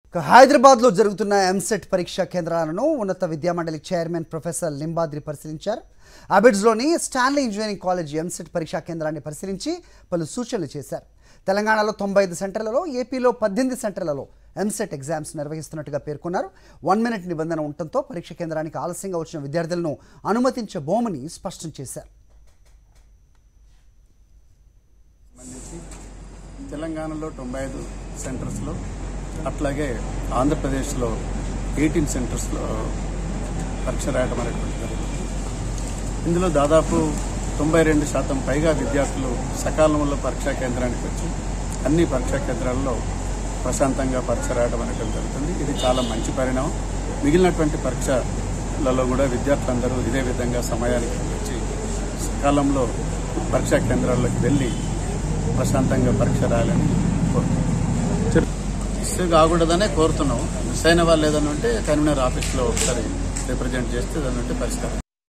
ఇక హైదరాబాద్లో జరుగుతున్న ఎంసెట్ పరీక్షా కేంద్రాలను ఉన్నత విద్యామండలి చైర్మన్ ప్రొఫెసర్ లింబాద్రి పరిశీలించారు అబిడ్స్లోని స్టాన్లీ ఇంజనీరింగ్ కాలేజ్ ఎంసెట్ పరీక్షా కేంద్రాన్ని పరిశీలించి పలు సూచనలు చేశారు తెలంగాణలో తొంభై ఐదు సెంటర్లలో ఏపీలో పద్దెనిమిది సెంటర్లలో ఎంసెట్ ఎగ్జామ్స్ నిర్వహిస్తున్నట్టుగా పేర్కొన్నారు వన్ మినిట్ నిబంధన ఉండటంతో పరీక్ష కేంద్రానికి ఆలస్యంగా వచ్చిన విద్యార్థులను అనుమతించబోమని స్పష్టం చేశారు సంబంధించి తెలంగాణలో తొంభై ఐదు సెంటర్స్లో అట్లాగే ఆంధ్రప్రదేశ్లో ఎయిటీన్ సెంటర్స్లో పరీక్ష రాయడం అనేటువంటి జరుగుతుంది ఇందులో దాదాపు తొంభై రెండు శాతం పైగా విద్యార్థులు సకాలంలో పరీక్షా కేంద్రానికి వచ్చి అన్ని పరీక్షా కేంద్రాల్లో ప్రశాంతంగా పరీక్ష రాయడం అనేటువంటి జరుగుతుంది ఇది చాలా మంచి పరిణామం మిగిలినటువంటి పరీక్షలలో కూడా విద్యార్థులందరూ ఇదే విధంగా సమయానికి వచ్చి సకాలంలో పరీక్షా కేంద్రాల్లోకి వెళ్ళి ప్రశాంతంగా పరీక్ష రాయాలని కోరుతున్నాం మిస్ కాకూడదనే కోరుతున్నాం మిస్ అయిన వాళ్ళు ఏదైనా ఉంటే కన్వీనర్ ఆఫీస్లో ఒకసారి రిప్రజెంట్ చేస్తే దాన్ని ఉంటే పరిష్కారం